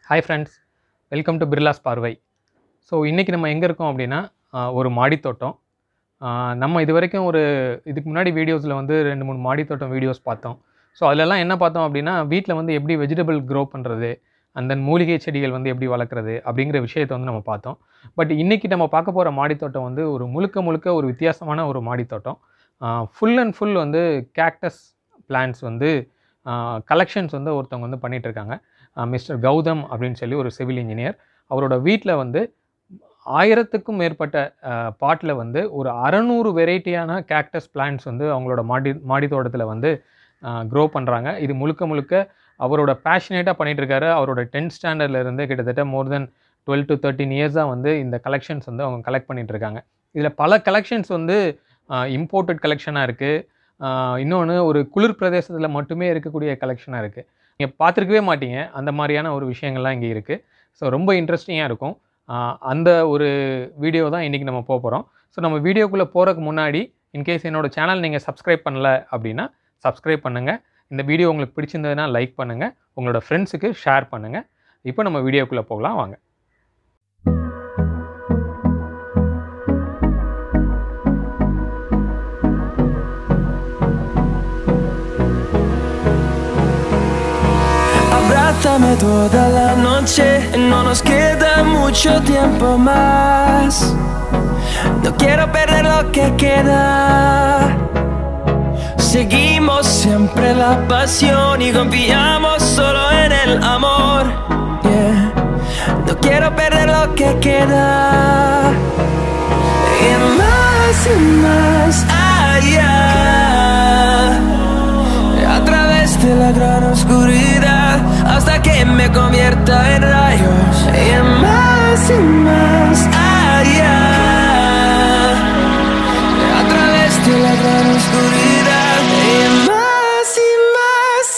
Hi friends welcome to Birlas பார்வை so இன்றைக்கி நம்ம எங்கே இருக்கோம் அப்படின்னா ஆஹ், ஒரு மாடித்தோட்டம் ஆஹ், நம்ம இது வரைக்கும் ஒரு இதுக்கு முன்னாடி வீடியோஸில் வந்து ரெண்டு மூணு மாடித்தோட்டம் வீடியோஸ் பார்த்தோம் ஸோ அதிலெல்லாம் என்ன பார்த்தோம் அப்படின்னா வீட்டில் வந்து எப்படி வெஜிடபிள் க்ரோ பண்ணுறது அந்த மூலிகை செடிகள் வந்து எப்படி வளர்க்குறது அப்படிங்கிற விஷயத்தை வந்து நம்ம பார்த்தோம் பட் இன்றைக்கி நம்ம பார்க்க போகிற மாடித்தோட்டம் வந்து ஒரு முழுக்க முழுக்க ஒரு வித்தியாசமான ஒரு மாடித்தோட்டம் ஃபுல் அண்ட் ஃபுல் வந்து கேக்டஸ் பிளான்ட்ஸ் வந்து கலெக்ஷன்ஸ் வந்து ஒருத்தவங்க வந்து பண்ணிட்டு இருக்காங்க மிஸ்டர் கௌதம் அப்படின்னு சொல்லி ஒரு சிவில் இன்ஜினியர் அவரோட வீட்டில் வந்து ஆயிரத்துக்கும் மேற்பட்ட பாட்டில் வந்து ஒரு அறநூறு வெரைட்டியான கேக்டஸ் பிளான்ட்ஸ் வந்து அவங்களோட மாடி மாடி தோட்டத்தில் வந்து க்ரோ பண்ணுறாங்க இது முழுக்க முழுக்க அவரோட பேஷனேட்டாக பண்ணிட்டு இருக்காரு அவரோட டென்த் ஸ்டாண்டர்ட்ல இருந்து கிட்டத்தட்ட more than twelve to thirteen இயர்ஸாக வந்து இந்த கலெக்ஷன்ஸ் வந்து அவங்க கலெக்ட் பண்ணிட்டு இருக்காங்க இதில் பல கலெக்ஷன்ஸ் வந்து இம்போர்ட்டட் கலெக்ஷனாக இருக்குது இன்னொன்று ஒரு குளிர் பிரதேசத்தில் மட்டுமே இருக்கக்கூடிய கலெக்ஷனாக இருக்குது நீங்கள் பார்த்துருக்கவே மாட்டீங்க அந்த மாதிரியான ஒரு விஷயங்கள்லாம் இங்கே இருக்குது ஸோ ரொம்ப இன்ட்ரெஸ்டிங்காக இருக்கும் ஆஹ் அந்த ஒரு வீடியோ தான் இன்றைக்கி நம்ம போக போகிறோம் ஸோ நம்ம வீடியோக்குள்ளே போகிறதுக்கு முன்னாடி இன்கேஸ் என்னோட சேனல் நீங்கள் சப்ஸ்கிரைப் பண்ணல அப்படின்னா சப்ஸ்கிரைப் பண்ணுங்கள் இந்த வீடியோ உங்களுக்கு பிடிச்சிருந்ததுன்னா லைக் பண்ணுங்கள் உங்களோட ஃப்ரெண்ட்ஸுக்கு ஷேர் பண்ணுங்கள் இப்போ நம்ம வீடியோக்குள்ளே போகலாம் வாங்க Abrázame toda la noche, no nos queda mucho tiempo más. No quiero perder lo que queda. Seguimos siempre la pasión y confiamos solo en el amor. Yeah. No quiero perder lo que queda. Y más y más allá. A través de la gran oscuridad hasta que me convierta en rayos y más y más allá. A través de la gran oscuridad y más y más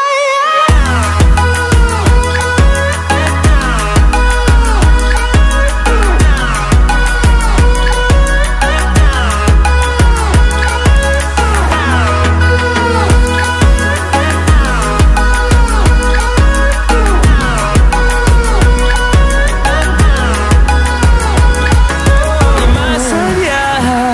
y más allá.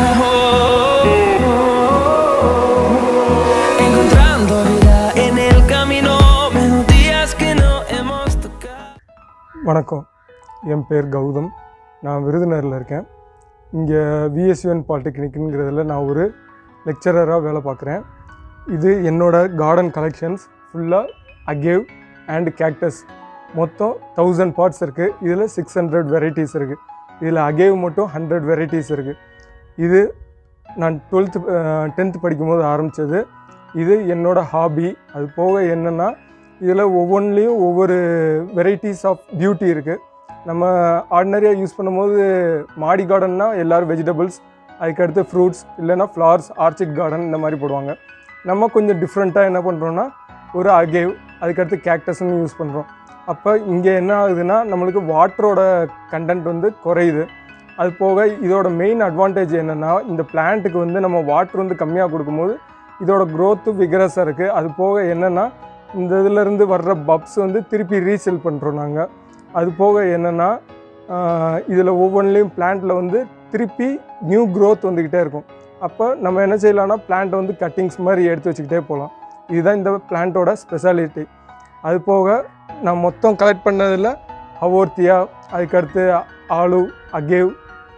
Encontrando vida en el camino, melodías que no hemos tocado. வணக்கம் என் பேர் கௌதம் நான் விருதுநகரில் இருக்கேன் இங்கே விஎஸ்யூஎன் பாலிடெக்னிக்ங்கிறதுல நான் ஒரு லெக்சரராக வேலை பார்க்குறேன் இது என்னோட கார்டன் கலெக்ஷன்ஸ் ஃபுல்லாக அகேவ் அண்ட் கேக்டஸ் மொத்தம் தௌசண்ட் பார்ட்ஸ் இருக்குது இதில் சிக்ஸ் ஹண்ட்ரட் வெரைட்டிஸ் இருக்குது இதில் அகேவ் மட்டும் ஹண்ட்ரட் வெரைட்டிஸ் இருக்குது இது நான் டுவெல்த்து டென்த்து படிக்கும்போது ஆரம்பித்தது இது என்னோட ஹாபி அது போக என்னென்னா இதில் ஒவ்வொன்றிலையும் ஒவ்வொரு வெரைட்டிஸ் ஆஃப் பியூட்டி இருக்குது நம்ம ஆர்டினரியாக யூஸ் பண்ணும்போது மாடி கார்டன்னா எல்லோரும் வெஜிடபிள்ஸ் அதுக்கடுத்து ஃப்ரூட்ஸ் இல்லைன்னா ஃப்ளவர்ஸ் ஆர்ச்சிட் கார்டன் இந்த மாதிரி போடுவாங்க நம்ம கொஞ்சம் டிஃப்ரெண்ட்டாக என்ன பண்ணுறோன்னா ஒரு அகேவ் அதுக்கடுத்து கேக்டஸ்ன்னு யூஸ் பண்ணுறோம் அப்போ இங்கே என்ன ஆகுதுன்னா நம்மளுக்கு வாட்டரோட கண்டென்ட் வந்து குறையுது அது போக இதோட மெயின் அட்வான்டேஜ் என்னென்னா இந்த பிளான்ட்டுக்கு வந்து நம்ம வாட்டர் வந்து கம்மியாக கொடுக்கும்போது இதோட க்ரோத்து விகரஸாக இருக்குது அது போக என்னென்னா இந்த இதுலேருந்து வர்ற பப்ஸ் வந்து திருப்பி ரீசெல் பண்ணுறோம் நாங்கள் அது போக என்னென்னா இதில் ஒவ்வொன்றிலையும் பிளான்ட்டில் வந்து திருப்பி நியூ growth வந்துக்கிட்டே இருக்கும் அப்போ நம்ம என்ன செய்யலாம்னா பிளான்ட்டை வந்து கட்டிங்ஸ் மாதிரி எடுத்து வச்சுக்கிட்டே போகலாம் இதுதான் இந்த பிளான்ட்டோட ஸ்பெஷாலிட்டி அது போக நான் மொத்தம் கலெக்ட் பண்ணதில் ஹவோர்த்தியா அதுக்கடுத்து ஆலு அகேவ்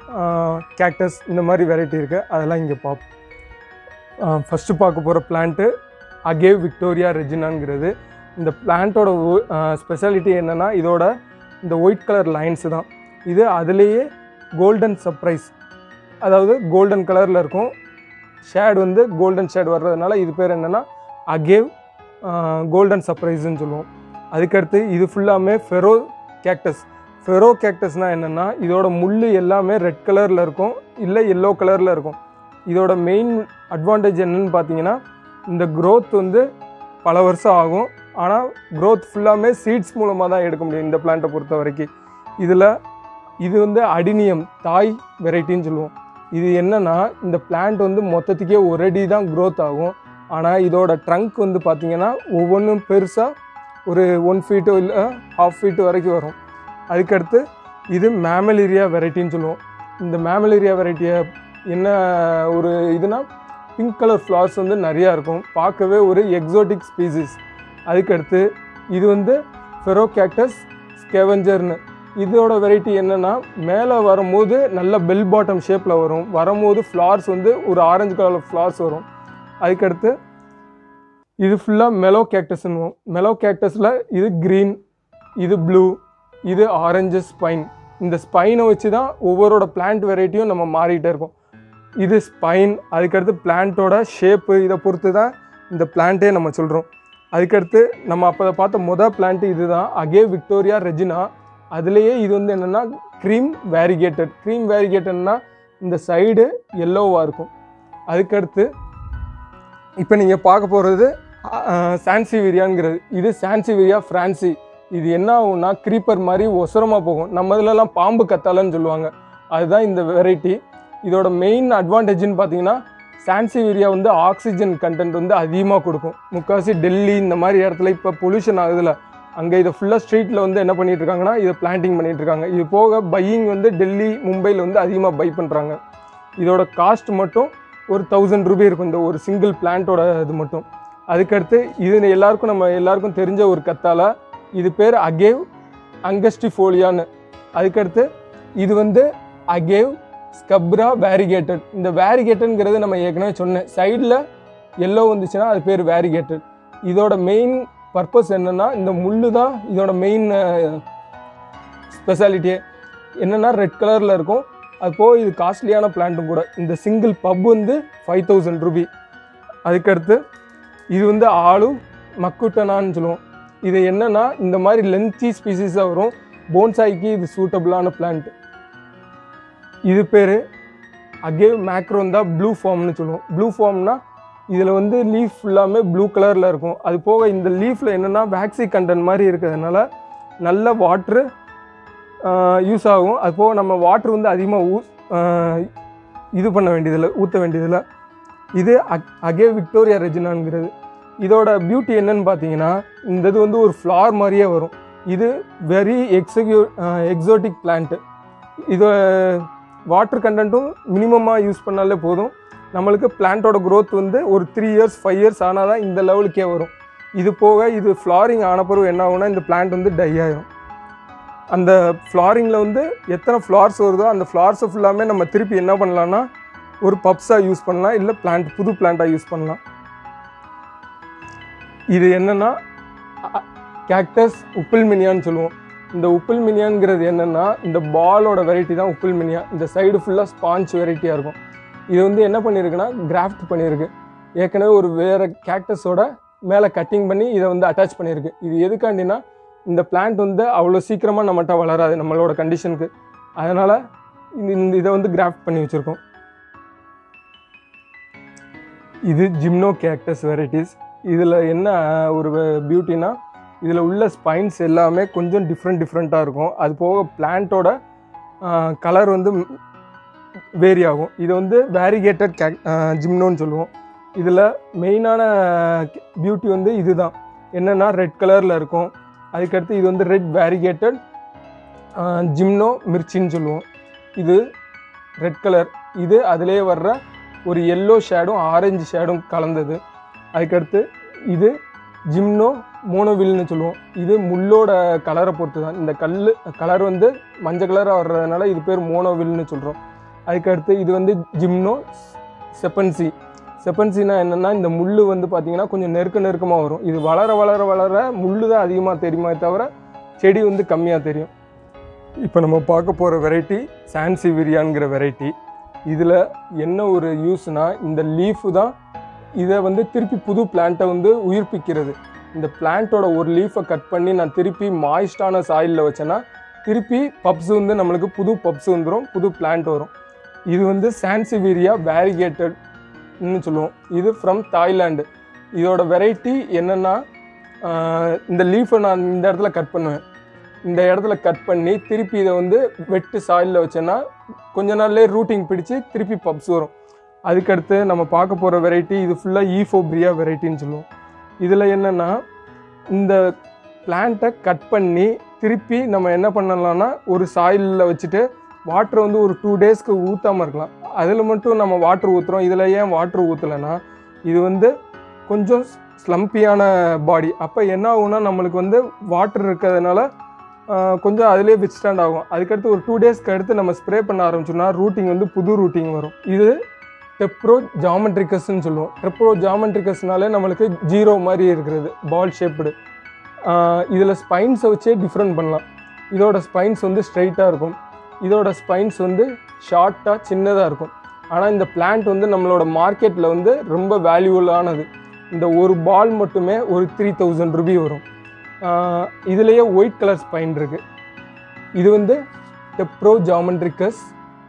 கேக்டஸ் இந்த மாதிரி வெரைட்டி இருக்குது அதெல்லாம் இங்கே பார்ப்போம் ஃபஸ்ட்டு பார்க்க போகிற பிளான்ட்டு அகேவ் விக்டோரியா ரெஜினாங்கிறது இந்த பிளான்ட்டோட ஸ்பெஷாலிட்டி என்னென்னா இதோட இந்த ஒயிட் கலர் லைன்ஸு தான் இது அதுலேயே கோல்டன் சர்ப்ரைஸ் அதாவது கோல்டன் கலரில் இருக்கும் ஷேட் வந்து கோல்டன் ஷேட் வர்றதுனால இது பேர் என்னென்னா அகேவ் கோல்டன் சர்ப்ரைஸ்ன்னு சொல்லுவோம் அதுக்கடுத்து இது ஃபுல்லாமே ஃபெரோ கேக்டஸ் ஃபெரோ கேக்டஸ்னால் என்னென்னா இதோட முள் எல்லாமே ரெட் கலரில் இருக்கும் இல்லை எல்லோ கலரில் இருக்கும் இதோட மெயின் அட்வான்டேஜ் என்னன்னு பார்த்தீங்கன்னா இந்த growth வந்து பல வருஷம் ஆகும் ஆனால் growth ஃபுல்லாமே சீட்ஸ் மூலமாக தான் எடுக்க முடியும் இந்த பிளான்ட்டை பொறுத்த வரைக்கும் இதில் இது வந்து அடினியம் தாய் வெரைட்டின்னு சொல்லுவோம் இது என்னன்னா இந்த பிளான்ட் வந்து மொத்தத்துக்கே ஒரு அடி தான் growth ஆகும் ஆனால் இதோட ட்ரங்க் வந்து பார்த்தீங்கன்னா ஒவ்வொன்றும் பெருசாக ஒரு ஒன் ஃபீட்டோ இல்லை ஹாஃப் ஃபீட்டு வரைக்கும் வரும் அதுக்கடுத்து இது மேமலேரியா வெரைட்டின்னு சொல்லுவோம் இந்த மேமலேரியா வெரைட்டியை என்ன ஒரு இதுனா பிங்க் கலர் ஃப்ளார்ஸ் வந்து நிறையா இருக்கும் பார்க்கவே ஒரு எக்ஸோட்டிக் ஸ்பீசிஸ் அதுக்கடுத்து இது வந்து ஃபெரோகேக்டஸ் ஸ்கெவஞ்சர்னு இதோட வெரைட்டி என்னென்னா மேலே வரும்போது நல்ல பெல் பாட்டம் ஷேப்பில் வரும் வரும்போது ஃப்ளார்ஸ் வந்து ஒரு ஆரஞ்சு கலர் ஃப்ளார்ஸ் வரும் அதுக்கடுத்து இது ஃபுல்லாக மெலோ கேக்டஸ்னுவோம் மெலோ கேக்டஸில் இது க்ரீன் இது ப்ளூ இது ஆரஞ்சு ஸ்பைன் இந்த ஸ்பைனை வச்சு தான் ஒவ்வொருட பிளான்ட் வெரைட்டியும் நம்ம மாறிட்டே இருக்கோம் இது ஸ்பைன் அதுக்கடுத்து பிளான்ட்டோட ஷேப்பு இதை பொறுத்து தான் இந்த பிளான்ட்டே நம்ம சொல்கிறோம் அதுக்கடுத்து நம்ம அப்போ பார்த்த மொதல் பிளான்ட் இது தான் அகே விக்டோரியா ரெஜினா அதுலேயே இது வந்து என்னென்னா க்ரீம் வேரிகேட்டட் க்ரீம் வேரிகேட்டட்னா இந்த சைடு எல்லோவாக இருக்கும் அதுக்கடுத்து இப்போ நீங்கள் பார்க்க போகிறது சான்சிவிரியாங்கிறது இது சான்சிவிரியா ஃப்ரான்சி இது என்ன ஆகும்னா க்ரீப்பர் மாதிரி ஒசரமாக போகும் நம்ம இதுலலாம் பாம்பு கத்தாலன்னு சொல்லுவாங்க அதுதான் இந்த வெரைட்டி இதோட மெயின் அட்வான்டேஜ்னு பார்த்தீங்கன்னா சான்சிவிரியா வந்து ஆக்சிஜன் கண்டென்ட் வந்து அதிகமாக கொடுக்கும் முக்கால்வாசி டெல்லி இந்த மாதிரி இடத்துல இப்போ பொல்யூஷன் ஆகுதுல அங்கே இதை ஃபுல்லாக ஸ்ட்ரீட்டில் வந்து என்ன பண்ணிட்டு இருக்காங்கன்னா இதை பிளான்டிங் பண்ணிட்டு இருக்காங்க இது போக பையிங் வந்து டெல்லி மும்பையில் வந்து அதிகமாக பை பண்ணுறாங்க இதோட காஸ்ட் மட்டும் ஒரு தௌசண்ட் ருபி இருக்கும் இந்த ஒரு சிங்கிள் பிளான்ட்டோட இது மட்டும் அதுக்கடுத்து இது எல்லாருக்கும் நம்ம எல்லாருக்கும் தெரிஞ்ச ஒரு கத்தால இது பேர் அகேவ் அங்கஸ்டிஃபோலியான்னு அதுக்கடுத்து இது வந்து அகேவ் ஸ்கப்ரா வேரிகேட்டட் இந்த வேரிகேட்டட்ங்கிறது நம்ம ஏற்கனவே சொன்னேன் சைடில் எல்லோ வந்துச்சுன்னா அது பேர் வேரிகேட்டட் இதோட மெயின் பர்பஸ் என்னென்னா இந்த முள்ளு தான் இதோட மெயின் ஸ்பெஷாலிட்டியே என்னென்னா ரெட் கலரில் இருக்கும் அது போக இது காஸ்ட்லியான பிளான்ட்டும் கூட இந்த சிங்கிள் பப் வந்து ஃபைவ் தௌசண்ட் ருபி அதுக்கடுத்து இது வந்து ஆளு மக்குட்டனான்னு சொல்லுவோம் இது என்னன்னா இந்த மாதிரி லென்த்தி ஸ்பீசிஸாக வரும் போன்சாய்க்கு இது சூட்டபிளான பிளான்ட் இது பேர் அகேவ் மேக்ரோன் தான் ப்ளூ ஃபார்ம்னு சொல்லுவோம் ப்ளூ ஃபார்ம்னா இதில் வந்து லீஃப் ஃபுல்லாமே ப்ளூ கலரில் இருக்கும் அது போக இந்த லீஃபில் என்னென்னா வேக்சி கண்டென்ட் மாதிரி இருக்கிறதுனால நல்ல வாட்ரு யூஸ் ஆகும் அது போக நம்ம வாட்ரு வந்து அதிகமாக ஊ ஆஹ் இது பண்ண வேண்டியதில்லை ஊற்ற வேண்டியதில்லை இது அக் அகே விக்டோரியா ரெஜினாங்கிறது இதோட பியூட்டி என்னன்னு பார்த்தீங்கன்னா இந்த இது வந்து ஒரு ஃப்ளார் மாதிரியே வரும் இது வெரி எக்ஸக்யூ எக்ஸோட்டிக் பிளான்ட்டு இது வாட்டர் கண்டென்ட்டும் மினிமமாக யூஸ் பண்ணாலே போதும் நம்மளுக்கு பிளான்ட்டோட growth வந்து ஒரு த்ரீ இயர்ஸ் ஃபைவ் இயர்ஸ் ஆனால் தான் இந்த லெவலுக்கே வரும் இது போக இது ஃப்ளாரிங் ஆன பிறகு என்ன ஆகும்னா இந்த பிளான்ட் வந்து டை ஆயிரும் அந்த ஃப்ளாரிங்கில் வந்து எத்தனை ஃப்ளார்ஸ் வருதோ அந்த ஃப்ளார்ஸை ஃபுல்லாமே நம்ம திருப்பி என்ன பண்ணலாம்னா ஒரு பப்ஸாக யூஸ் பண்ணலாம் இல்லை பிளான்ட் புது பிளான்ட்டாக யூஸ் பண்ணலாம் இது என்னென்னா கேக்டஸ் உப்பில் மினியான்னு சொல்லுவோம் இந்த உப்பில் மினியாங்கிறது என்னென்னா இந்த பாலோட வெரைட்டி தான் உப்பில் மினியா இந்த சைடு ஃபுல்லாக ஸ்பாஞ்ச் வெரைட்டியாக இருக்கும் இது வந்து என்ன பண்ணியிருக்குன்னா கிராஃப்ட் பண்ணியிருக்கு ஏற்கனவே ஒரு வேறு கேக்டஸோட மேலே கட்டிங் பண்ணி இதை வந்து அட்டாச் பண்ணியிருக்கு இது எதுக்காண்டினா இந்த பிளான்ட் வந்து அவ்வளோ சீக்கிரமாக நம்மகிட்ட வளராது நம்மளோட கண்டிஷனுக்கு அதனால் இந்த இதை வந்து கிராஃப்ட் பண்ணி வச்சுருக்கோம் இது ஜிம்னோ கேக்டஸ் வெரைட்டிஸ் இதில் என்ன ஒரு பியூட்டினா இதில் உள்ள ஸ்பைன்ஸ் எல்லாமே கொஞ்சம் டிஃப்ரெண்ட் டிஃப்ரெண்ட்டாக இருக்கும் அது போக பிளான்ட்டோட கலர் வந்து வேரி ஆகும் இது வந்து வேரிகேட்டட் கேக் ஜிம்னோன்னு சொல்லுவோம் இதில் மெயினான பியூட்டி வந்து இதுதான் என்னென்னா ரெட் கலரில் இருக்கும் அதுக்கடுத்து இது வந்து ரெட் வேரிகேட்டட் ஜிம்னோ மிர்ச்சின்னு சொல்லுவோம் இது ரெட் கலர் இது அதிலே வர்ற ஒரு எல்லோ ஷேடும் ஆரஞ்சு ஷேடும் கலந்தது அதுக்கடுத்து இது ஜிம்னோ மோனோவில்னு சொல்லுவோம் இது முள்ளோட கலரை பொறுத்து தான் இந்த கல் கலர் வந்து மஞ்சள் கலராக வர்றதுனால இது பேர் மோனோவில்னு சொல்கிறோம் அதுக்கடுத்து இது வந்து ஜிம்னோ செப்பன்சி செப்பன்சினா என்னென்னா இந்த முள் வந்து பார்த்திங்கன்னா கொஞ்சம் நெருக்க நெருக்கமாக வரும் இது வளர வளர வளர முள் தான் அதிகமாக தெரியுமே தவிர செடி வந்து கம்மியாக தெரியும் இப்போ நம்ம பார்க்க போகிற வெரைட்டி சான்சிவிரியாங்கிற வெரைட்டி இதில் என்ன ஒரு யூஸ்னால் இந்த லீஃபு தான் இதை வந்து திருப்பி புது பிளான்ட்டை வந்து உயிர்ப்பிக்கிறது இந்த பிளான்ட்டோட ஒரு லீஃபை கட் பண்ணி நான் திருப்பி மாய்ஸ்டான சாயிலில் வச்சேன்னா திருப்பி பப்ஸ் வந்து நம்மளுக்கு புது பப்ஸ் வந்துடும் புது பிளான்ட் வரும் இது வந்து சான்சிவீரியா வேரிகேட்டட்னு சொல்லுவோம் இது ஃப்ரம் தாய்லாண்டு இதோட வெரைட்டி என்னென்னா இந்த லீஃபை நான் இந்த இடத்துல கட் பண்ணுவேன் இந்த இடத்துல கட் பண்ணி திருப்பி இதை வந்து வெட்டு சாயிலில் வச்சேன்னா கொஞ்ச நாள்லேயே ரூட்டிங் பிடிச்சி திருப்பி பப்ஸ் வரும் அதுக்கடுத்து நம்ம பார்க்க போகிற வெரைட்டி இது ஃபுல்லாக ஈஃபோப்ரியா வெரைட்டின்னு சொல்லுவோம் இதில் என்னென்னா இந்த பிளான்ட்டை கட் பண்ணி திருப்பி நம்ம என்ன பண்ணலாம்னா ஒரு சாயிலில் வச்சுட்டு வாட்டர் வந்து ஒரு டூ டேஸ்க்கு ஊற்றாமல் இருக்கலாம் அதில் மட்டும் நம்ம வாட்டர் ஊற்றுறோம் இதில் ஏன் வாட்டர் ஊற்றலைன்னா இது வந்து கொஞ்சம் ஸ்லம்பியான பாடி அப்போ என்ன ஆகும்னா நம்மளுக்கு வந்து வாட்டர் இருக்கிறதுனால ஆஹ், கொஞ்சம் அதிலே வித்ஸ்டாண்ட் ஆகும் அதுக்கடுத்து ஒரு டூ டேஸ்க்கு அடுத்து நம்ம ஸ்ப்ரே பண்ண ஆரம்பிச்சோம்னா ரூட்டிங் வந்து புது ரூட்டிங் வரும் இது டெப்ரோ ஜாமெட்ரிகஸ்ன்னு சொல்லுவோம் டெப்ரோ ஜாமெட்ரிகஸ்னாலே நம்மளுக்கு ஜீரோ மாதிரி இருக்கிறது பால் ஷேப்டு இதில் ஸ்பைன்ஸை வச்சே டிஃப்ரெண்ட் பண்ணலாம் இதோட ஸ்பைன்ஸ் வந்து ஸ்ட்ரைட்டாக இருக்கும் இதோட ஸ்பைன்ஸ் வந்து ஷார்ட்டாக சின்னதாக இருக்கும் ஆனால் இந்த பிளான்ட் வந்து நம்மளோட மார்க்கெட்டில் வந்து ரொம்ப வேல்யூபுல்லானது இந்த ஒரு பால் மட்டுமே ஒரு த்ரீ தௌசண்ட் ருபி வரும் ஆஹ் இதுலேயே ஒயிட் கலர் ஸ்பைன் இருக்குது இது வந்து டெப்ரோ ஜாமெட்ரிக்கஸ்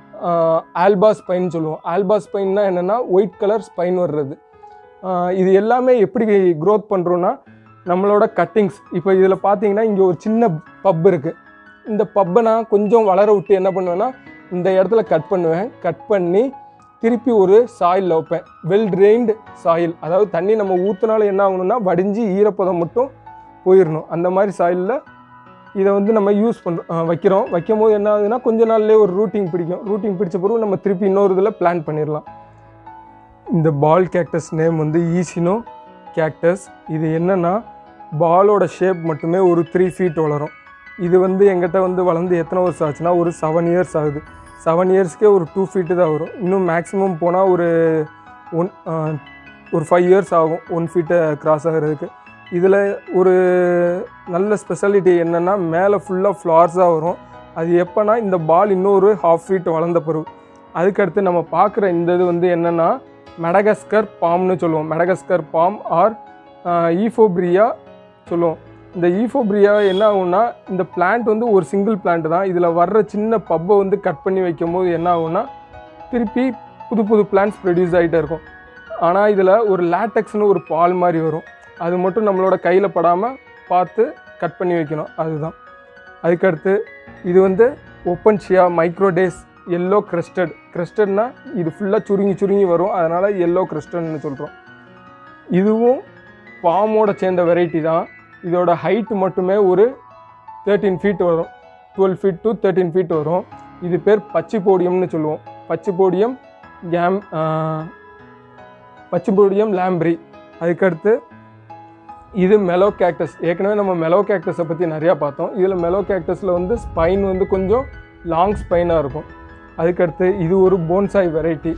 ஆல்பா ஸ்பைன் சொல்லுவோம் ஆல்பா ஸ்பைன்னா என்னென்னா ஒயிட் கலர் ஸ்பைன் வர்றது ஆஹ் இது எல்லாமே எப்படி க்ரோத் பண்ணுறோன்னா நம்மளோட கட்டிங்ஸ் இப்போ இதில் பார்த்தீங்கன்னா இங்கே ஒரு சின்ன பப் இருக்குது இந்த பப்பை நான் கொஞ்சம் வளர விட்டு என்ன பண்ணுவேன்னா இந்த இடத்துல கட் பண்ணுவேன் கட் பண்ணி திருப்பி ஒரு சாயிலில் வைப்பேன் வெல் ட்ரெயின்டு சாயில் அதாவது தண்ணி நம்ம ஊற்றினாலும் என்ன ஆகணும்னா வடிஞ்சு ஈரப்பதம் மட்டும் போயிடணும் அந்த மாதிரி சாயிலில் இதை வந்து நம்ம யூஸ் பண்ணுறோம் வைக்கிறோம் வைக்கும் போது என்ன ஆகுதுன்னா கொஞ்ச நாள்லேயே ஒரு ரூட்டிங் பிடிக்கும் ரூட்டிங் பிடிச்ச பிறகு நம்ம திருப்பி இன்னொரு இதில் பிளான் பண்ணிடலாம் இந்த பால் கேக்டஸ் நேம் வந்து ஈசினோ கேக்டஸ் இது என்னென்னா பாலோட ஷேப் மட்டுமே ஒரு த்ரீ ஃபீட் வளரும் இது வந்து எங்கிட்ட வந்து வளர்ந்து எத்தனை வருஷம் ஆச்சுன்னா ஒரு செவன் இயர்ஸ் ஆகுது செவன் இயர்ஸ்க்கே ஒரு டூ ஃபீட்டு தான் வரும் இன்னும் மேக்ஸிமம் போனால் ஒரு ஒன் ஒரு ஃபைவ் இயர்ஸ் ஆகும் ஒன் ஃபீட்டை கிராஸ் ஆகிறதுக்கு இதில் ஒரு நல்ல ஸ்பெஷாலிட்டி என்னென்னா மேலே ஃபுல்லாக ஃப்ளார்ஸாக வரும் அது எப்போனா இந்த பால் இன்னொரு ஹாஃப் ஃபீட் வளர்ந்த பிறகு அதுக்கடுத்து நம்ம பார்க்குற இந்த இது வந்து என்னென்னா மெடகஸ்கர் பாம்னு சொல்லுவோம் மெடகஸ்கர் பாம் ஆர் ஈஃபோப்ரியா சொல்லுவோம் இந்த ஈஃபோப்ரியா என்ன ஆகும்னா இந்த பிளான்ட் வந்து ஒரு சிங்கிள் பிளான்ட் தான் இதில் வர்ற சின்ன பப்பை வந்து கட் பண்ணி வைக்கும் போது என்ன ஆகும்னா திருப்பி புது புது பிளான்ட்ஸ் ப்ரொடியூஸ் ஆகிட்டே இருக்கும் ஆனால் இதில் ஒரு லேட்டக்ஸ்னு ஒரு பால் மாதிரி வரும் அது மட்டும் நம்மளோட கையில் படாமல் பார்த்து கட் பண்ணி வைக்கணும் அதுதான் அதுக்கடுத்து இது வந்து ஒப்பன்ஷியா மைக்ரோடேஸ் எல்லோ கிறிஸ்டட் கிறிஸ்டட்னா இது ஃபுல்லாக சுருங்கி சுருங்கி வரும் அதனால் எல்லோ கிறிஸ்டட்னு சொல்கிறோம் இதுவும் பாமோட சேர்ந்த வெரைட்டி தான் இதோட ஹைட் மட்டுமே ஒரு தேர்ட்டீன் ஃபீட் வரும் twelve feet to thirteen feet வரும் இது பேர் பச்சிப்போடியம்னு சொல்லுவோம் பச்சிப்போடியம் கேம் பச்சிப்போடியம் லாம்ப்ரி அதுக்கடுத்து இது மெலோ கேக்டஸ் ஏற்கனவே நம்ம மெலோ கேக்டஸை பற்றி நிறையா பார்த்தோம் இதில் மெலோ கேக்டஸில் வந்து ஸ்பைன் வந்து கொஞ்சம் லாங் ஸ்பைனாக இருக்கும் அதுக்கடுத்து இது ஒரு போன்சாய் வெரைட்டி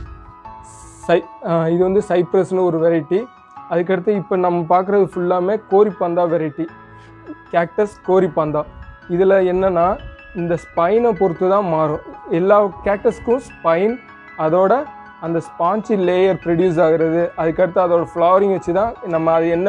சை ஆஹ் இது வந்து சைப்ரஸ்னு ஒரு வெரைட்டி அதுக்கடுத்து இப்போ நம்ம பார்க்குறது ஃபுல்லாமே கோரிப்பாந்தா வெரைட்டி கேக்டஸ் கோரிப்பாந்தா இதில் என்னென்னா இந்த ஸ்பைனை பொறுத்து தான் மாறும் எல்லா கேக்டஸ்க்கும் ஸ்பைன் அதோட அந்த ஸ்பாஞ்சி லேயர் ப்ரொடியூஸ் ஆகிறது அதுக்கடுத்து அதோட ஃப்ளவரிங் வச்சு தான் நம்ம அது என்ன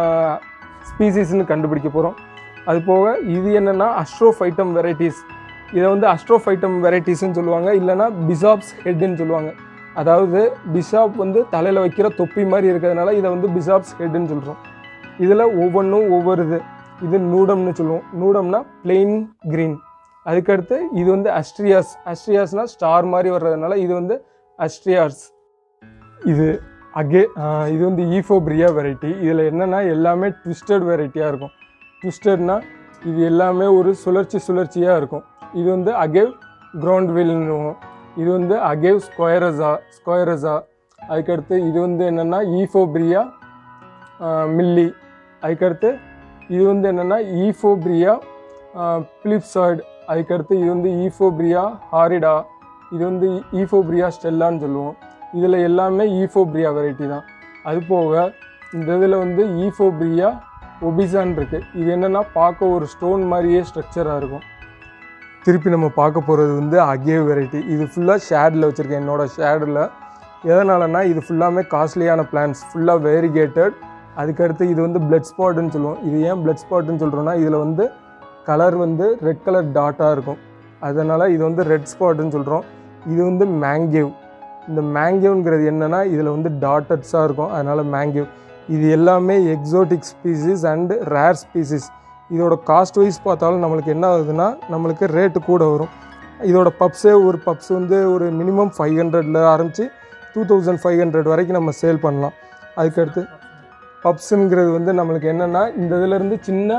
ஸ்பீசிஸ்னு கண்டுபிடிக்க போகிறோம் அது போக இது என்னென்னா அஸ்ட்ரோஃபைட்டம் வெரைட்டிஸ் இதை வந்து அஸ்ட்ரோஃபைட்டம் வெரைட்டிஸ்னு சொல்லுவாங்க இல்லைன்னா பிசாப்ஸ் ஹெட்டுன்னு சொல்லுவாங்க அதாவது பிஷாப் வந்து தலையில் வைக்கிற தொப்பி மாதிரி இருக்கிறதுனால இதை வந்து பிஷாப்ஸ் ஹெட்டுன்னு சொல்கிறோம் இதில் ஒவ்வொன்றும் ஒவ்வொரு இது இது நூடம்னு சொல்லுவோம் நூடம்னா பிளெயின் க்ரீன் அதுக்கடுத்து இது வந்து அஸ்ட்ரியாஸ் அஸ்ட்ரியாஸ்னால் ஸ்டார் மாதிரி வர்றதுனால இது வந்து அஸ்ட்ரியாஸ் இது அகே ஆஹ் இது வந்து ஈஃபோப்ரியா வெரைட்டி இதில் என்னென்னா எல்லாமே ட்விஸ்டட் வெரைட்டியாக இருக்கும் ட்விஸ்டட்னா இது எல்லாமே ஒரு சுழற்சி சுழற்சியாக இருக்கும் இது வந்து அகேவ் கிரவுண்ட் வீல்னுவோம் இது வந்து அகேவ் ஸ்கொயரஸா ஸ்கொயரஸா அதுக்கடுத்து இது வந்து என்னென்னா ஈஃபோப்ரியா மில்லி அதுக்கடுத்து இது வந்து என்னென்னா ஈஃபோப்ரியா பிலிப்சாய்டு அதுக்கடுத்து இது வந்து ஈஃபோப்ரியா ஹாரிடா இது வந்து ஈஃபோப்ரியா ஸ்டெல்லான்னு சொல்லுவோம் இதில் எல்லாமே ஈஃபோப்ரியா வெரைட்டி தான் அது போக இந்த இதில் வந்து ஈஃபோப்ரியா ஒபிசான் இருக்குது இது என்னென்னா பார்க்க ஒரு ஸ்டோன் மாதிரியே ஸ்ட்ரக்சராக இருக்கும் திருப்பி நம்ம பார்க்க போகிறது வந்து அகேவ் வெரைட்டி இது ஃபுல்லாக ஷேடில் வச்சுருக்கேன் என்னோடய ஷேடில் எதனாலனா இது ஃபுல்லாமே காஸ்ட்லியான பிளான்ஸ் ஃபுல்லாக வேரிகேட்டட் அதுக்கடுத்து இது வந்து பிளட் ஸ்பாட்னு சொல்லுவோம் இது ஏன் பிளட் ஸ்பாட்னு சொல்கிறோன்னா இதில் வந்து கலர் வந்து ரெட் கலர் டாட்டாக இருக்கும் அதனால் இது வந்து ரெட் ஸ்பாட்னு சொல்கிறோம் இது வந்து மேங்கேவ் இந்த மேங்கேவ்ங்கிறது என்னென்னா இதில் வந்து டாட்டட்ஸாக இருக்கும் அதனால் மேங்கேவ் இது எல்லாமே exotic species and rare species இதோட காஸ்ட் வைஸ் பார்த்தாலும் நம்மளுக்கு என்ன ஆகுதுன்னா நம்மளுக்கு ரேட்டு கூட வரும் இதோட பப்ஸே ஒரு பப்ஸ் வந்து ஒரு மினிமம் ஃபைவ் ஹண்ட்ரடில் ஆரம்பித்து டூ தௌசண்ட் ஃபைவ் ஹண்ட்ரட் வரைக்கும் நம்ம சேல் பண்ணலாம் அதுக்கடுத்து பப்ஸுங்கிறது வந்து நம்மளுக்கு என்னென்னா இந்த இதுலேருந்து சின்ன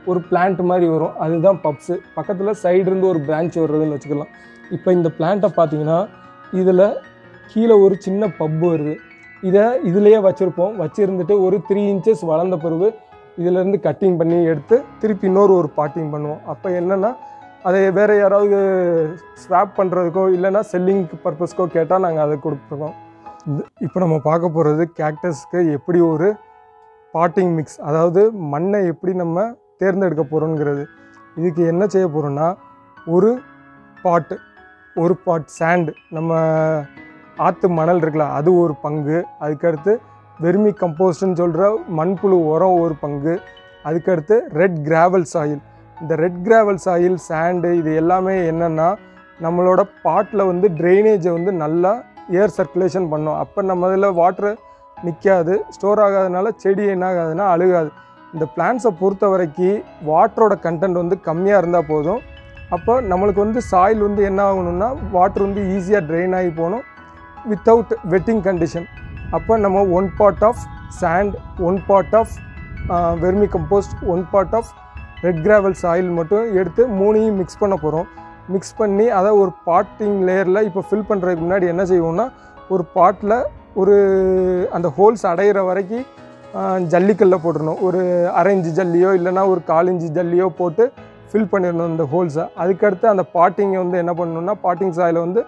ஒரு பிளான்ட் மாதிரி வரும் அதுதான் பப்ஸு பக்கத்தில் சைடு இருந்து ஒரு பிரான்ச் வர்றதுன்னு வச்சுக்கலாம் இப்போ இந்த பிளான்ட்டை பார்த்தீங்கன்னா இதில் கீழே ஒரு சின்ன பப்பு வருது இதை இதுலேயே வச்சுருப்போம் வச்சுருந்துட்டு ஒரு த்ரீ இன்ச்சஸ் வளர்ந்த பிறகு இதிலேருந்து கட்டிங் பண்ணி எடுத்து திருப்பி இன்னொரு ஒரு பாட்டிங் பண்ணுவோம் அப்போ என்னென்னா அதை வேறு யாராவது ஸ்வாப் பண்ணுறதுக்கோ இல்லைன்னா செல்லிங் பர்பஸ்க்கோ கேட்டால் நாங்கள் அதை கொடுத்துருக்கோம் இப்போ நம்ம பார்க்க போகிறது கேக்டஸ்க்கு எப்படி ஒரு பாட்டிங் மிக்ஸ் அதாவது மண்ணை எப்படி நம்ம தேர்ந்தெடுக்க போகிறோங்கிறது இதுக்கு என்ன செய்ய போகிறோன்னா ஒரு பாட்டு ஒரு பாட் சாண்டு நம்ம ஆற்று மணல் இருக்குல்ல அது ஒரு பங்கு அதுக்கடுத்து வெர்மி கம்போஸ்ட்னு சொல்கிற மண்புழு உரம் ஒரு பங்கு அதுக்கடுத்து ரெட் கிராவல் சாயில் இந்த ரெட் கிராவல் சாயில் சாண்டு இது எல்லாமே என்னென்னா நம்மளோட பாட்டில் வந்து ட்ரைனேஜை வந்து நல்லா ஏர் சர்க்குலேஷன் பண்ணும் அப்போ நம்ம இதில் வாட்ரு நிற்காது ஸ்டோர் ஆகாதனால செடி என்ன ஆகாதுன்னா அழுகாது இந்த பிளான்ஸை பொறுத்த வரைக்கும் வாட்டரோட கண்டென்ட் வந்து கம்மியாக இருந்தால் போதும் அப்போ நம்மளுக்கு வந்து சாயில் வந்து என்ன ஆகணும்னா வாட்டர் வந்து ஈஸியாக ட்ரெயின் ஆகி போகணும் வித்தவுட் வெட்டிங் கண்டிஷன் அப்போ நம்ம one part of sand one part of vermicompost one part of red gravel soil மட்டும் எடுத்து மூணையும் மிக்ஸ் பண்ண போகிறோம் மிக்ஸ் பண்ணி அதை ஒரு பாட்டிங் லேயரில் இப்போ ஃபில் பண்ணுறதுக்கு முன்னாடி என்ன செய்வோம்னா ஒரு பாட்டில் ஒரு அந்த ஹோல்ஸ் அடையிற வரைக்கும் ஆஹ், ஜல்லிக்கல்ல போட்டுடணும் ஒரு அரை இன்ச்சு ஜல்லியோ இல்லைன்னா ஒரு கால் இன்ச்சு ஜல்லியோ போட்டு ஃபில் பண்ணிடணும் அந்த ஹோல்ஸை அதுக்கடுத்து அந்த பாட்டிங்கை வந்து என்ன பண்ணணும்னா பாட்டிங் சாயில் வந்து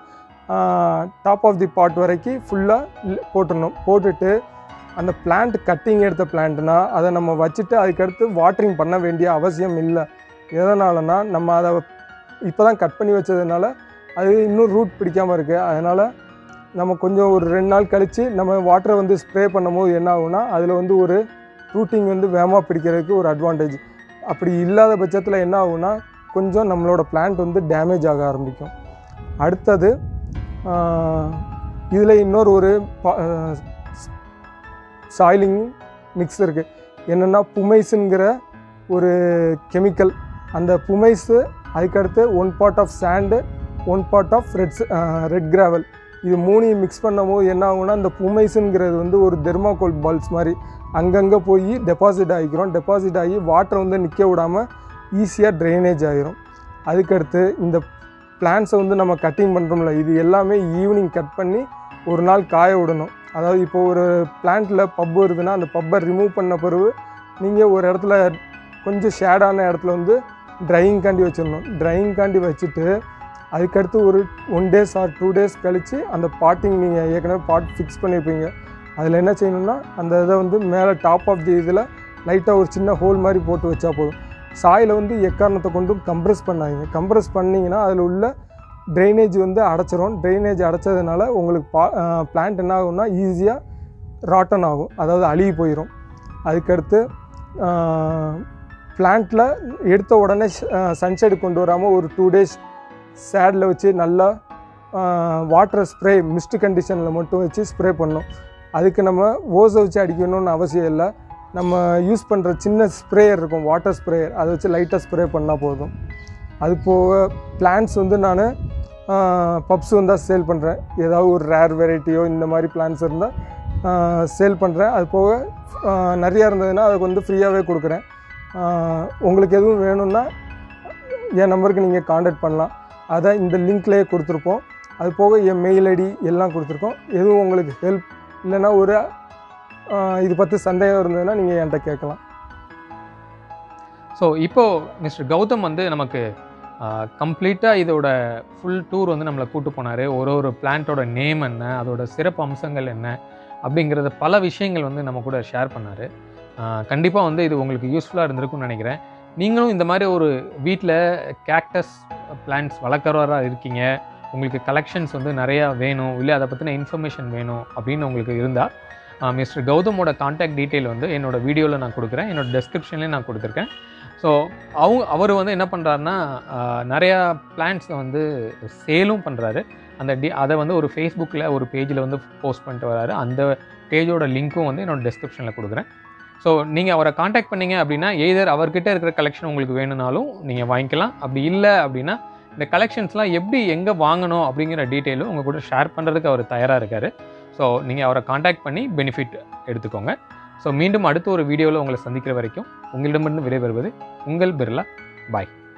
டாப் ஆஃப் தி பாட் வரைக்கும் ஃபுல்லாக போட்டுடணும் போட்டுட்டு அந்த பிளான்ட் கட்டிங் எடுத்த பிளான்ட்னா அதை நம்ம வச்சுட்டு அதுக்கடுத்து வாட்டரிங் பண்ண வேண்டிய அவசியம் இல்லை எதனாலனா நம்ம அதை இப்போ தான் கட் பண்ணி வச்சதுனால அது இன்னும் ரூட் பிடிக்காமல் இருக்குது அதனால் நம்ம கொஞ்சம் ஒரு ரெண்டு நாள் கழித்து நம்ம வாட்டரை வந்து ஸ்ப்ரே பண்ணும்போது என்ன ஆகும்னா அதில் வந்து ஒரு ரூட்டிங் வந்து வேகமாக பிடிக்கிறதுக்கு ஒரு அட்வான்டேஜ் அப்படி இல்லாத பட்சத்தில் என்ன ஆகும்னா கொஞ்சம் நம்மளோட பிளான்ட் வந்து டேமேஜ் ஆக ஆரம்பிக்கும் அடுத்தது இதில் இன்னொரு ஒரு சாயிலிங் மிக்ஸ் இருக்குது என்னென்னா புமைஸுங்கிற ஒரு கெமிக்கல் அந்த புமைஸு அதுக்கடுத்து one part of sand one part of reds red gravel இது மூணையும் மிக்ஸ் பண்ணும்போது என்ன ஆகும்னா இந்த புமைஸுங்கிறது வந்து ஒரு தெர்மாகோல் பால்ஸ் மாதிரி அங்கங்கே போய் டெபாசிட் ஆகிக்கிறோம் டெபாசிட் ஆகி வாட்டரை வந்து நிற்க விடாமல் ஈஸியாக ட்ரைனேஜ் ஆகிரும் அதுக்கடுத்து இந்த பிளான்ஸை வந்து நம்ம கட்டிங் பண்ணுறோம்ல இது எல்லாமே ஈவினிங் கட் பண்ணி ஒரு நாள் காய விடணும் அதாவது இப்போ ஒரு பிளான்ட்டில் பப் வருதுன்னா அந்த பப்பை ரிமூவ் பண்ண பிறகு நீங்கள் ஒரு இடத்துல கொஞ்சம் ஷேடான இடத்துல வந்து ட்ரையிங் காண்டி வச்சிடணும் ட்ரையிங் காண்டி வச்சுட்டு அதுக்கடுத்து ஒரு one days or two days கழித்து அந்த பாட்டிங் நீங்கள் ஏற்கனவே பாட் ஃபிக்ஸ் பண்ணியிருப்பீங்க அதில் என்ன செய்யணும்னா அந்த இதை வந்து மேலே டாப் ஆஃப் தி இதில் லைட்டாக ஒரு சின்ன ஹோல் மாதிரி போட்டு வச்சா போதும் சாயிலை வந்து எக்காரணத்தை கொண்டும் கம்ப்ரெஸ் பண்ணாதீங்க கம்ப்ரெஸ் பண்ணிங்கன்னா அதில் உள்ள ட்ரைனேஜ் வந்து அடைச்சிரும் ட்ரைனேஜ் அடைச்சதுனால உங்களுக்கு பா பிளான்ட் என்ன ஆகும்னா ஈஸியாக ராட்டன் ஆகும் அதாவது அழுகி போயிடும் அதுக்கடுத்து பிளான்ட்டில் எடுத்த உடனே சன்சைடு கொண்டு வராமல் ஒரு டூ டேஸ் சேடில் வச்சு நல்லா வாட்டர் ஸ்ப்ரே மிஸ்ட் கண்டிஷனில் மட்டும் வச்சு ஸ்ப்ரே பண்ணணும் அதுக்கு நம்ம ஓஸை வச்சு அடிக்கணும்னு அவசியம் இல்லை நம்ம யூஸ் பண்ணுற சின்ன ஸ்ப்ரேயர் இருக்கும் வாட்டர் ஸ்ப்ரேயர் அதை வச்சு லைட்டாக ஸ்ப்ரே பண்ணால் போதும் அது போக பிளான்ஸ் வந்து நான் பப்ஸ் வந்தால் சேல் பண்ணுறேன் ஏதாவது ஒரு ரேர் வெரைட்டியோ இந்த மாதிரி பிளான்ஸ் இருந்தால் சேல் பண்ணுறேன் அது போக ஆஹ், நிறையா இருந்ததுன்னா அதுக்கு வந்து ஃப்ரீயாகவே கொடுக்குறேன் ஆஹ், உங்களுக்கு எதுவும் வேணும்னா என் நம்பருக்கு நீங்கள் காண்டாக்ட் பண்ணலாம் அதை இந்த லிங்க்லேயே கொடுத்துருப்போம் அது போக என் மெயில் ஐடி எல்லாம் கொடுத்துருக்கோம் எதுவும் உங்களுக்கு ஹெல்ப் இல்லைன்னா ஒரு ஆஹ், இது பற்றி சந்தேகம் இருந்ததுன்னா நீங்கள் என்கிட்ட கேட்கலாம் ஸோ இப்போது மிஸ்டர் கௌதம் வந்து நமக்கு கம்ப்ளீட்டாக இதோட ஃபுல் டூர் வந்து நம்மளை கூட்டு போனார் ஒரு ஒரு பிளான்ட்டோட நேம் என்ன அதோட சிறப்பு அம்சங்கள் என்ன அப்படிங்கிறத பல விஷயங்கள் வந்து நம்ம கூட ஷேர் பண்ணார் கண்டிப்பாக வந்து இது உங்களுக்கு யூஸ்ஃபுல்லாக இருந்திருக்கும்னு நினைக்கிறேன் நீங்களும் இந்த மாதிரி ஒரு வீட்டில் கேக்டஸ் பிளான்ட்ஸ் வளர்க்குறவராக இருக்கீங்க உங்களுக்கு கலெக்ஷன்ஸ் வந்து நிறையா வேணும் இல்லை அதை பற்றின இன்ஃபர்மேஷன் வேணும் அப்படின்னு உங்களுக்கு இருந்தால் மிஸ்டர் கௌதமோட காண்டாக்ட் டீட்டெயில் வந்து என்னோட வீடியோவில் நான் கொடுக்குறேன் என்னோட டெஸ்கிரிப்ஷன்லேயும் நான் கொடுத்துருக்கேன் ஸோ அவங்க அவர் வந்து என்ன பண்ணுறாருன்னா நிறையா பிளான்ட்ஸை வந்து சேலும் பண்ணுறாரு அந்த டி அதை வந்து ஒரு ஃபேஸ்புக்கில் ஒரு பேஜில் வந்து போஸ்ட் பண்ணிட்டு வராரு அந்த பேஜோட லிங்க்கும் வந்து என்னோட டெஸ்கிரிப்ஷனில் கொடுக்குறேன் ஸோ நீங்கள் அவரை காண்டாக்ட் பண்ணீங்க அப்படின்னா எய்தர் அவர்கிட்ட இருக்கிற கலெக்ஷன் உங்களுக்கு வேணும்னாலும் நீங்கள் வாங்கிக்கலாம் அப்படி இல்லை அப்படின்னா இந்த கலெக்ஷன்ஸ்லாம் எப்படி எங்கே வாங்கணும் அப்படிங்கிற டீட்டெயிலும் உங்கள் கூட ஷேர் பண்ணுறதுக்கு அவர் தயாராக இருக்கார் ஸோ நீங்கள் அவரை காண்டாக்ட் பண்ணி பெனிஃபிட் எடுத்துக்கோங்க ஸோ மீண்டும் அடுத்த ஒரு வீடியோவில் உங்களை சந்திக்கிற வரைக்கும் உங்களிடமிருந்து விடைபெறுவது உங்கள் பிர்லா பாய்